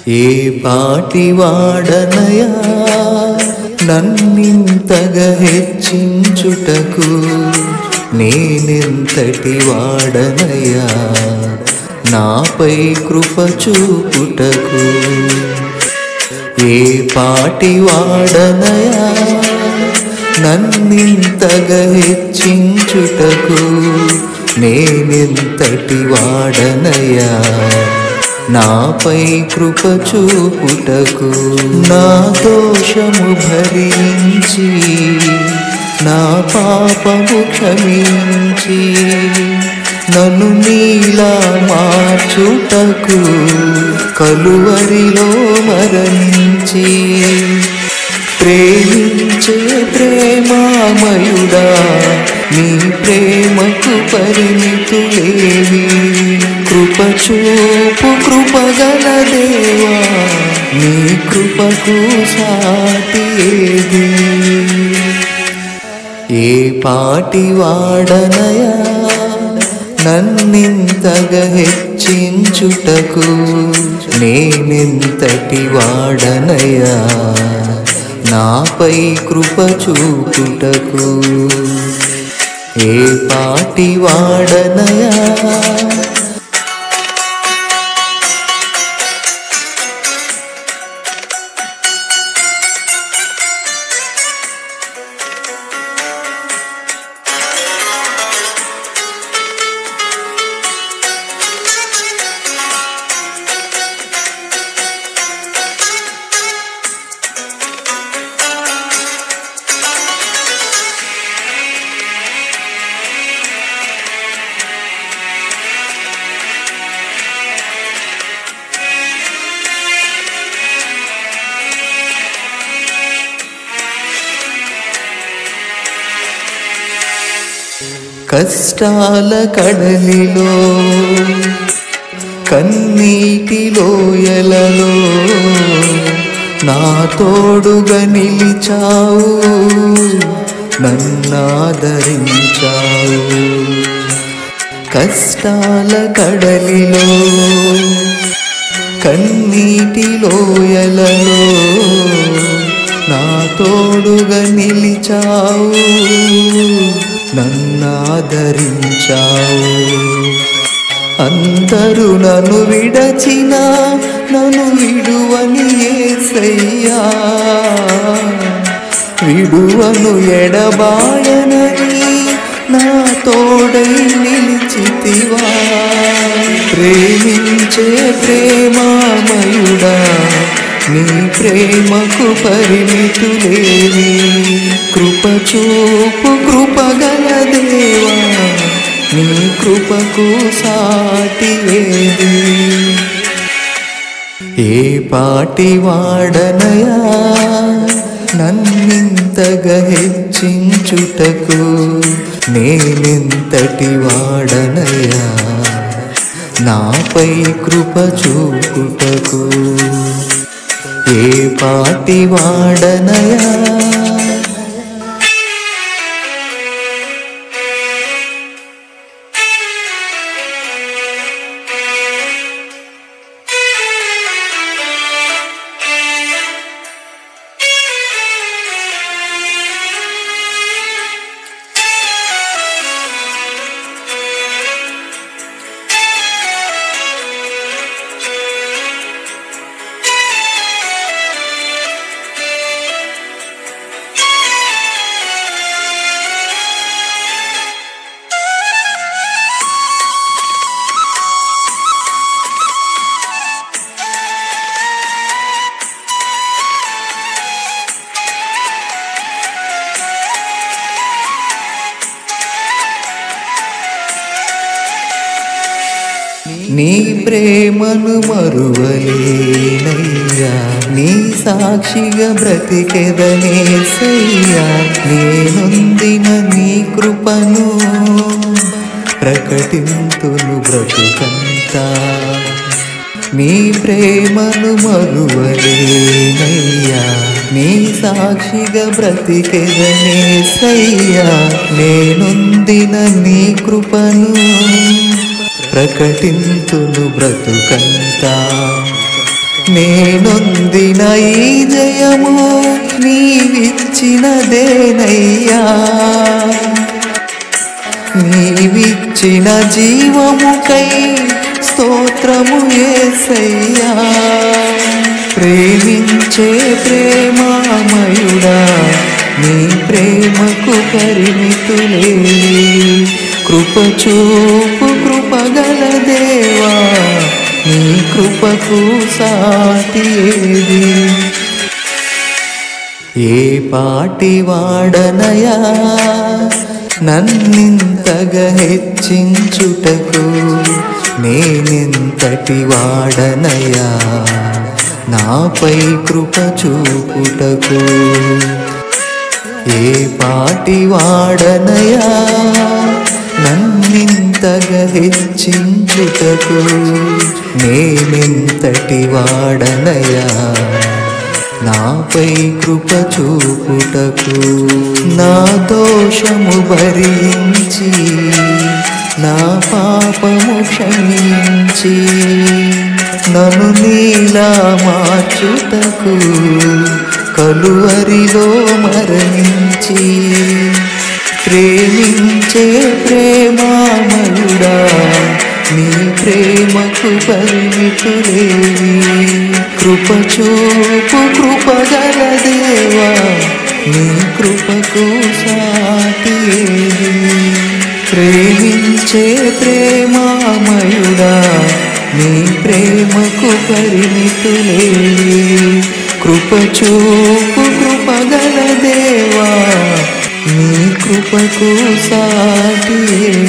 ఏ పాటి వాడనయా నన్నింతగా హెచ్చించుటకు నేనెంతటి వాడనయా నాపై కృప చూపుటకు ఏ పాటి వాడనయా నన్నింతగా హెచ్చించుటకు నేనెంతటి వాడనయా నాపై కృప చూపుటకు నా దోషము భరించి నా పాపము క్షమించి నన్ను నీలా మార్చుటకు కలువరిలో మరణించి ప్రేమించే ప్రేమామయుడా నీ ప్రేమకు పరిమితులేవి కృప చూపు కృపగల దేవా నీ కృపకు సాటి ఏది ఏ పాటి వాడనయా నన్నింతగా హెచ్చించుటకు నేనెంతటి వాడనయా నాపై కృప చూపుటకు ఏ పాటి వాడనయా కష్టాల కడలిలో కన్నీటి లోయలలో నా తోడుగా నిలిచావు నన్నాదరించావు కష్టాల కడలిలో కన్నీటి లోయలలో నా తోడుగా నిలిచావు నన్నాదరించావు అందరూ నన్ను విడచిన నన్ను విడువని ఏసయ్యా విడువను ఎడబాయనని నా తోడై నిలిచితివా ప్రేమించే ప్రేమామయుడా నీ ప్రేమకు పరిమితులేవి కృప చూపు కృపగల దేవా నీ కృపకు సాటి ఏది ఏ పాటి వాడనయా నన్నింతగా హెచ్చించుటకు నేనెంతటి వాడనయా నాపై కృప చూపుటకు ఏ పాటి వాడనయా నీ ప్రేమను మరువలేనయ్యా నీ సాక్షిగా బ్రతికెదనే సయ్యా నేనొందిన నీ కృపను ప్రకటింతును బ్రతుకంతా నీ ప్రేమను మరువలేనయ్యా నీ సాక్షిగా బ్రతికెదనే సయ్యా నేనొందిన నీ కృపను ప్రకటింతును బ్రతుకంతా నేనొందిన ఈ జయము నీవిచ్చినదేనయ్యా నీవిచ్చిన జీవముకై స్తోత్రము ఏసయ్యా ప్రేమించే ప్రేమామయుడా నీ ప్రేమకు పరిమితులేవి కృప చూపు కృపగల దేవా నీ కృపకు సాటి ఏది ఏ పాటి వాడనయా నన్నింతగా హెచ్చించుటకు నేనెంతటి వాడనయా నాపై కృప చూపుటకు ఏ పాటి వాడనయా నన్నింతగా హెచ్చించుటకు నేనెంతటి వాడనయా నాపై కృప చూపుటకు నా దోషము భరించి నా పాపము క్షమించి నన్ను నీలా మార్చుటకు కలువరిలో మరణించి ప్రేమించే ప్రేమామయుడా నీ ప్రేమకు పరిమితులేవి కృప చూపు కృపగల దేవా నీ కృపకు సాటి ఏది? ప్రేమించే ప్రేమామయుడా నీ ప్రేమకు పరిమితులేవి కృప చూపు కృపగల దేవా నీ కృపకు సాటి ఏది?